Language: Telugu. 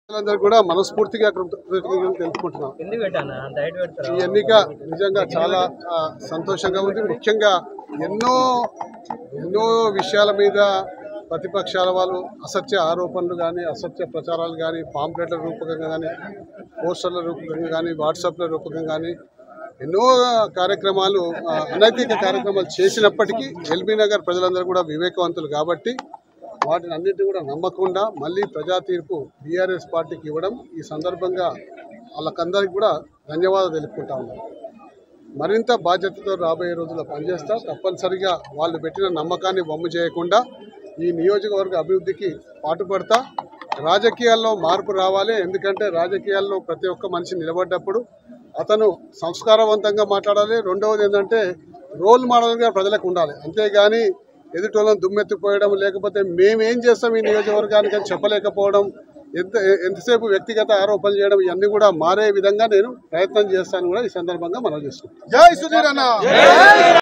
అందరూ కూడా మనస్ఫూర్తిగా కృతజ్ఞతలు తెలుపుకుంటున్నాం ఎందుకు పెట్టాను అంత హైట్ పెడతారు ఈ ఎన్నిక నిజంగా చాలా ఆ, సంతోషంగా ఉంది ముఖ్యంగా ఎన్నో ఎన్నో విషయాల మీద ప్రతిపక్షాల వాళ్ళు అసత్య ఆరోపణలు కానీ అసత్య ప్రచారాలు కానీ పాంప్లెట్ల రూపకంగా కానీ పోస్టర్ల రూపకంగా కానీ వాట్సాప్ల రూపకంగా కానీ ఎన్నో కార్యక్రమాలు ఆ, అనైతిక కార్యక్రమాలు చేసినప్పటికీ ఎల్బీ నగర్ ప్రజలందరూ కూడా వివేకవంతులు కాబట్టి వాటిని అన్నింటినీ కూడా నమ్మకుండా మళ్ళీ ప్రజా తీర్పు బీఆర్ఎస్ పార్టీకి ఇవ్వడం ఈ సందర్భంగా వాళ్ళకందరికీ కూడా ధన్యవాదాలు తెలుపుకుంటా ఉన్నాను మరింత బాధ్యతతో రాబోయే రోజుల్లో పనిచేస్తా తప్పనిసరిగా వాళ్ళు పెట్టిన నమ్మకాన్ని బొమ్మ చేయకుండా ఈ నియోజకవర్గ అభివృద్ధికి పాటుపడతా రాజకీయాల్లో మార్పు రావాలి ఎందుకంటే రాజకీయాల్లో ప్రతి ఒక్క మనిషి నిలబడ్డప్పుడు అతను సంస్కారవంతంగా మాట్లాడాలి రెండవది ఏంటంటే రోల్ మోడల్గా ప్రజలకు ఉండాలి అంతేగాని ఎదుటోళ్ళని దుమ్మెత్తిపోయడం లేకపోతే మేమేం చేస్తాం ఈ నియోజకవర్గానికి అని చెప్పలేకపోవడం ఎంత ఎంతసేపు వ్యక్తిగత ఆరోపణలు చేయడం ఇవన్నీ కూడా మారే విధంగా నేను ప్రయత్నం చేస్తాను కూడా ఈ సందర్భంగా మనం చేసుకుంటాం జై సుధీర్ అన్న